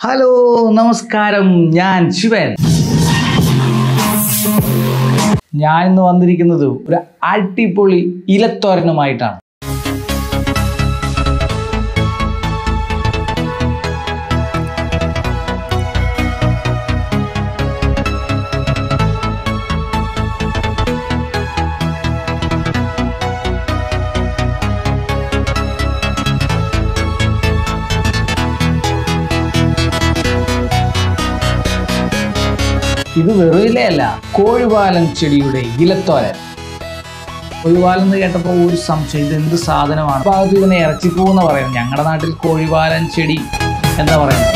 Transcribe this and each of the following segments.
Hello നമസ്കാരം ഞാൻ ശിവൻ ഞാൻ ഇന്ന് വന്നിരിക്കുന്നത് ഒരു അടിപൊളി ഇലത്തോരനുമായിട്ടാണ് ഇത് വെറും ഇലയല്ല കോഴിവാലൻ ചെടിയുടെ ഇലത്തോരൻ കോഴിവാലൻ എന്ന് കേട്ടപ്പോൾ ഒരു സംശയം ഇത് എന്ത് സാധനമാണ് അപ്പൊ അത് ഇതിനെ ഇറച്ചിപ്പൂ എന്ന് പറയുന്നത് ഞങ്ങളുടെ നാട്ടിൽ കോഴിവാലൻ ചെടി എന്താ പറയുന്നത്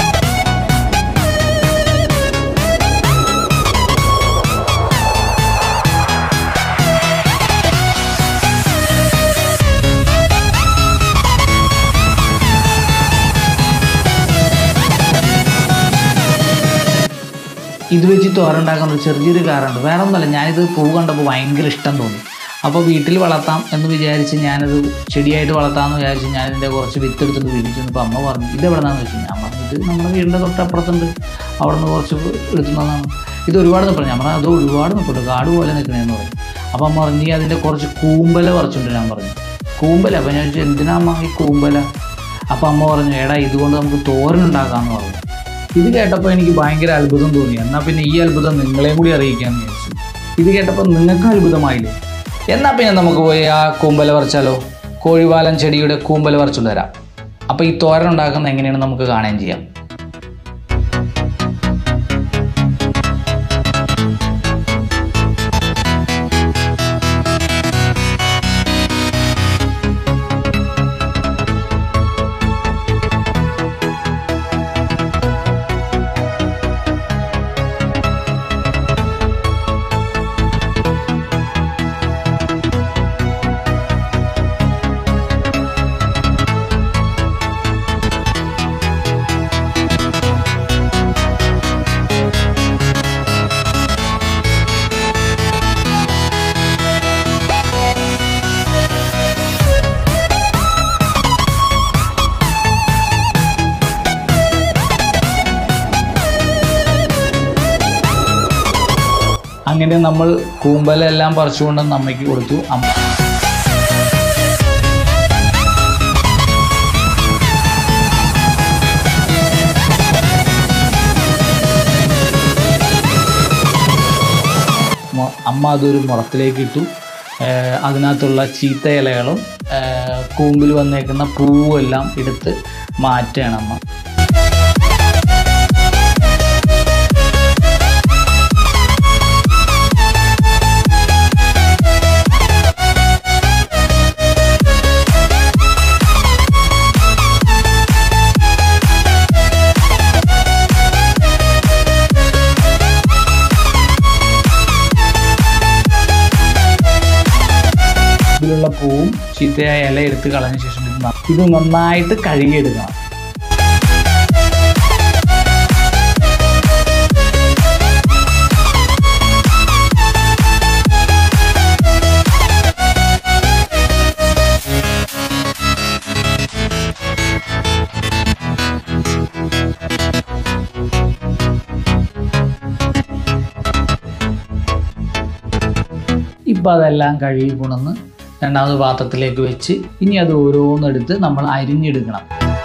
ഇത് വെച്ച് തോരണ്ടാക്കുന്ന ഒരു ചെറിയൊരു കാറുണ്ട് വേറെ ഒന്നുമല്ല ഞാനിത് പൂ കണ്ടപ്പോൾ ഭയങ്കര ഇഷ്ടം തോന്നി അപ്പോൾ വീട്ടിൽ വളർത്താം എന്ന് വിചാരിച്ച് ഞാനത് ചെടിയായിട്ട് വളർത്താമെന്ന് വിചാരിച്ച് ഞാനിതിൻ്റെ കുറച്ച് വിത്ത് എടുത്തിട്ട് വീട്ടിൽ അപ്പോൾ അമ്മ പറഞ്ഞു ഇത് എവിടെ നിന്നാന്ന് വെച്ചു ഞാൻ പറഞ്ഞു ഇത് നമ്മുടെ വീടിൻ്റെ തൊട്ടപ്പുറത്തുണ്ട് അവിടെ നിന്ന് കുറച്ച് എടുത്തുന്നതാണ് ഇത് ഒരുപാട് നിൽക്കണം ഞാൻ പറഞ്ഞു അത് ഒരുപാട് നിൽക്കട്ടെ കാട് പോലെ നിൽക്കണേന്ന് പറഞ്ഞു അപ്പോൾ അമ്മ പറഞ്ഞു നീ അതിൻ്റെ കുറച്ച് കൂമ്പല പറിച്ചുണ്ട് ഞാൻ പറഞ്ഞു കൂമ്പല അപ്പോൾ ഞാൻ ചോദിച്ചു എന്തിനാ അമ്മ ഈ കൂമ്പല അപ്പോൾ അമ്മ പറഞ്ഞു എടാ ഇതുകൊണ്ട് നമുക്ക് തോരൻ ഉണ്ടാക്കാമെന്ന് പറഞ്ഞു ഇത് കേട്ടപ്പോൾ എനിക്ക് ഭയങ്കര അത്ഭുതം തോന്നി എന്നാൽ പിന്നെ ഈ അത്ഭുതം നിങ്ങളെയും കൂടി അറിയിക്കാമെന്ന് വിചാരിച്ചു ഇത് കേട്ടപ്പോൾ നിങ്ങൾക്ക് അത്ഭുതമായില്ലേ എന്നാൽ പിന്നെ നമുക്ക് പോയി ആ കൂമ്പല പറിച്ചാലോ കോഴിവാലൻ ചെടിയുടെ കൂമ്പല പറിച്ചുകൊണ്ട് വരാം അപ്പോൾ ഈ തോരൻ ഉണ്ടാക്കുന്നത് എങ്ങനെയാണ് നമുക്ക് കാണുകയും ചെയ്യാം അങ്ങനെ നമ്മൾ കൂമ്പല എല്ലാം പറിച്ചുകൊണ്ട് അമ്മയ്ക്ക് കൊടുത്തു അമ്മ മൊ- അമ്മ അതൊരു മുറത്തിലേക്ക് ഇട്ടു ഏർ അതിനകത്തുള്ള ചീത്ത ഇലകളും ഏർ കൂമ്പിൽ വന്നേക്കുന്ന പൂവും എല്ലാം എടുത്ത് മാറ്റുകയാണ് അമ്മ ഇതിലുള്ള പൂവും ചീത്തയായ ഇല എടുത്ത് കളഞ്ഞ ശേഷം ഇത് ന- ഇത് നന്നായിട്ട് കഴുകിയെടുക്കണം ഇപ്പം അതെല്ലാം കഴുകി കൊണ്ടുവന്ന് രണ്ടാമത് പാത്രത്തിലേക്ക് വെച്ച് ഇനി അത് ഓരോന്നെടുത്ത് നമ്മൾ അരിഞ്ഞെടുക്കണം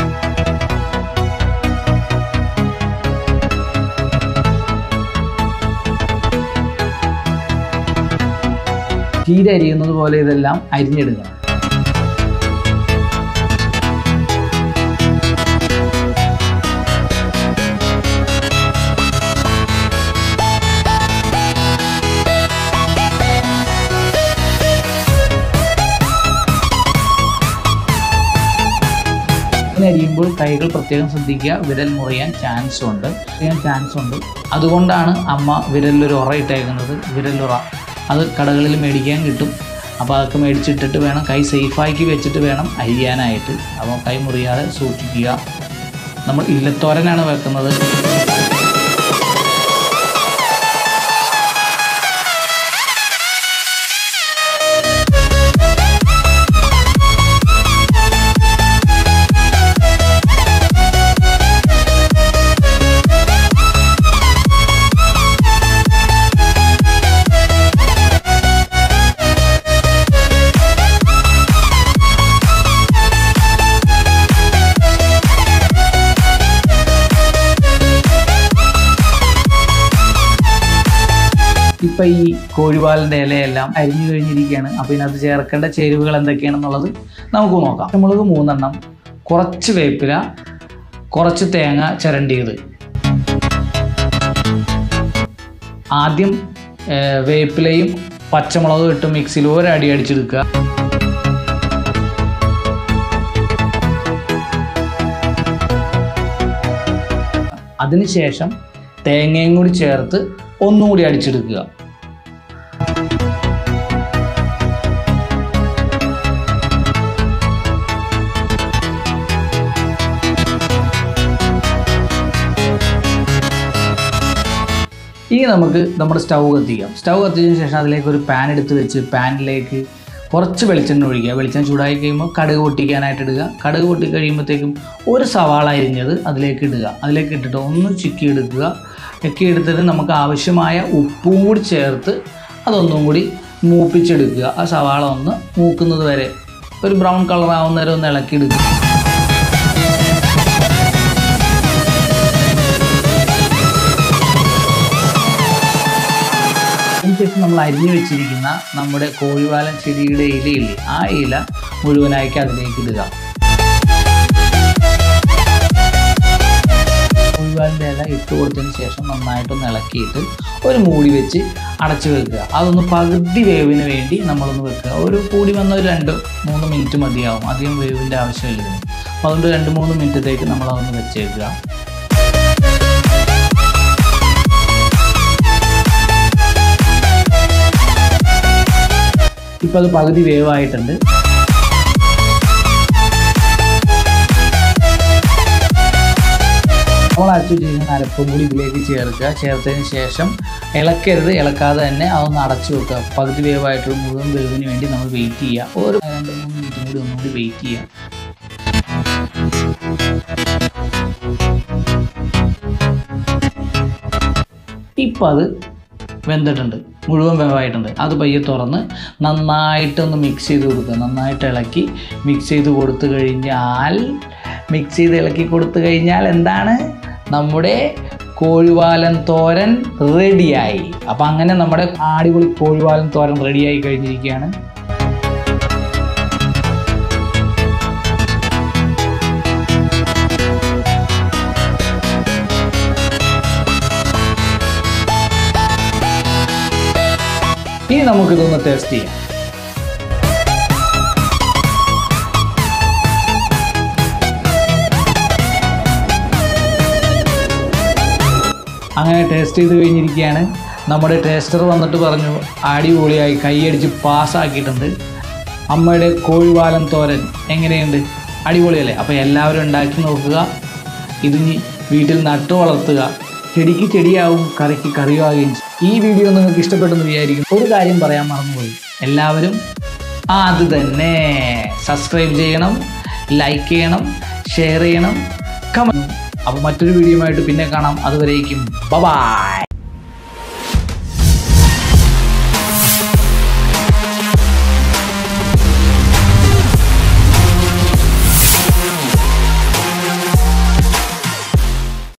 ചീര അരിയുന്നത് പോലെ ഇതെല്ലാം അരിഞ്ഞെടുക്കണം ഇങ്ങനെ അരിയുമ്പോൾ കൈകൾ പ്രത്യേകം ശ്രദ്ധിക്കുക വിരൽ മുറിയാൻ ചാൻസ് ഉണ്ട് ചെയ്യാൻ ചാൻസ് ഉണ്ട് അതുകൊണ്ടാണ് അമ്മ വിരലിലൊരു ഉറ ഇട്ടേക്കുന്നത് വിരലുറ അത് കടകളിൽ മേടിക്കാൻ കിട്ടും അപ്പോൾ അതൊക്കെ മേടിച്ചിട്ടിട്ട് വേണം കൈ സേഫാക്കി വെച്ചിട്ട് വേണം അരിയാനായിട്ട് അപ്പോൾ കൈ മുറിയാതെ സൂക്ഷിക്കുക നമ്മൾ ഇല്ലത്തോരനാണ് വെക്കുന്നത് ഇപ്പം ഈ കോഴിപാലിൻ്റെ ഇലയെല്ലാം അരിഞ്ഞു കഴിഞ്ഞിരിക്കുകയാണ് അപ്പോൾ ഇതിനകത്ത് ചേർക്കേണ്ട ചേരുവകൾ എന്തൊക്കെയാണെന്നുള്ളത് നമുക്ക് നോക്കാം പച്ചമുളക് മൂന്നെണ്ണം കുറച്ച് വേപ്പില കുറച്ച് തേങ്ങ ചിരണ്ടിയത് ആദ്യം ഏർ, വേപ്പിലയും പച്ചമുളകും ഇട്ട് മിക്സിയിൽ ഒരടി അടിച്ചെടുക്കുക അതിനുശേഷം തേങ്ങയും കൂടി ചേർത്ത് ഒന്നും കൂടി അടിച്ചെടുക്കുക ഇനി നമുക്ക് നമ്മുടെ സ്റ്റൗ കത്തിക്കാം സ്റ്റൗ കത്തിച്ചതിന് ശേഷം അതിലേക്ക് ഒരു പാൻ എടുത്ത് വെച്ച് പാനിലേക്ക് കുറച്ച് വെളിച്ചെണ്ണ ഒഴിക്കുക വെളിച്ചെണ്ണ ചൂടായി കഴിയുമ്പോൾ കടുക് പൊട്ടിക്കാനായിട്ട് ഇടുക കടുക് പൊട്ടി കഴിയുമ്പോഴത്തേക്കും ഒരു സവാള അരിഞ്ഞത് അതിലേക്ക് ഇടുക അതിലേക്ക് ഇട്ടിട്ട് ഒന്ന് ചിക്കി എടുക്കുക ചിക്കി എടുത്തിട്ട് നമുക്ക് ആവശ്യമായ ഉപ്പും കൂടി ചേർത്ത് അതൊന്നും കൂടി മൂപ്പിച്ചെടുക്കുക ആ സവാള ഒന്ന് മൂക്കുന്നത് വരെ ഒരു ബ്രൗൺ കളർ ആവുന്ന വരെ ഒന്ന് ഇളക്കിയെടുക്കുക അതിനുശേഷം നമ്മൾ അരിഞ്ഞു വെച്ചിരിക്കുന്ന നമ്മുടെ കോഴിവാലൻ ചെടിയുടെ ഇലയില്ലേ ആ ഇല മുഴുവനായിട്ട് അതിലേക്ക് ഇടുക കോഴിവാലിൻ്റെ ഇല ഇട്ട് കൊടുത്തതിന് ശേഷം നന്നായിട്ടൊന്ന് ഇളക്കിയിട്ട് ഒരു മൂടി വെച്ച് അടച്ചു വെക്കുക അതൊന്ന് പകുതി വേവിന് വേണ്ടി നമ്മളൊന്ന് വെക്കുക ഒരു കൂടി വന്ന ഒരു രണ്ട് മൂന്ന് മിനിറ്റ് മതിയാവും അധികം വേവിൻ്റെ ആവശ്യമില്ല ഇതിന് അപ്പോൾ അതുകൊണ്ട് രണ്ട് മൂന്ന് മിനിറ്റത്തേക്ക് നമ്മളതൊന്ന് വെച്ചേക്കുക ഇപ്പം അത് പകുതി വേവായിട്ടുണ്ട് നമ്മൾ അരച്ചു വെച്ചിരിക്കുന്ന അരപ്പും കൂടി ഇതിലേക്ക് ചേർക്കുക ചേർത്തതിന് ശേഷം ഇളക്കരുത് ഇളക്കാതെ തന്നെ അതൊന്ന് അടച്ചു വെക്കുക പകുതി വേവായിട്ടുള്ള മുഴുവൻ വേവിന് വേണ്ടി നമ്മൾ വെയിറ്റ് ചെയ്യുക ഒരു രണ്ട് മൂന്ന് മിനിറ്റും കൂടി ഒന്നുകൂടി വെയിറ്റ് ചെയ്യുക ഇപ്പം അത് വെന്തിട്ടുണ്ട് മുഴുവൻ വേവായിട്ടുണ്ട് അത് പയ്യെ തുറന്ന് നന്നായിട്ടൊന്ന് മിക്സ് ചെയ്ത് കൊടുക്കുക നന്നായിട്ട് ഇളക്കി മിക്സ് ചെയ്ത് കൊടുത്തു കഴിഞ്ഞാൽ മിക്സ് ചെയ്ത് ഇളക്കി കൊടുത്തു കഴിഞ്ഞാൽ എന്താണ് നമ്മുടെ കോഴിവാലൻ തോരൻ റെഡിയായി അപ്പം അങ്ങനെ നമ്മുടെ അടിപൊളി കോഴിവാലൻ തോരൻ റെഡിയായി കഴിഞ്ഞിരിക്കുകയാണ് ഇനി നമുക്കിതൊന്ന് ടേസ്റ്റ് ചെയ്യാം അങ്ങനെ ടേസ്റ്റ് ചെയ്ത് കഴിഞ്ഞിരിക്കുകയാണ് നമ്മുടെ ടേസ്റ്റർ വന്നിട്ട് പറഞ്ഞു അടിപൊളിയായി കൈയടിച്ച് പാസ്സാക്കിയിട്ടുണ്ട് അമ്മയുടെ കോഴിവാലൻ തോരൻ എങ്ങനെയുണ്ട് അടിപൊളിയല്ലേ അപ്പോൾ എല്ലാവരും ഉണ്ടാക്കി നോക്കുക ഇതിനി വീട്ടിൽ നട്ടു വളർത്തുക ചെടിക്ക് ചെടിയാവും കറിക്ക് കറിയാവുകയും ചെയ്യും. ഈ വീഡിയോ നിങ്ങൾക്ക് ഇഷ്ടപ്പെട്ടെന്ന് വിചാരിക്കും ഒരു കാര്യം പറയാൻ മറന്നുപോയി എല്ലാവരും ആ അത് തന്നെ സബ്സ്ക്രൈബ് ചെയ്യണം ലൈക്ക് ചെയ്യണം ഷെയർ ചെയ്യണം കമ അപ്പോൾ മറ്റൊരു വീഡിയോയുമായിട്ട് പിന്നെ കാണാം അതുവരേക്കും ബൈ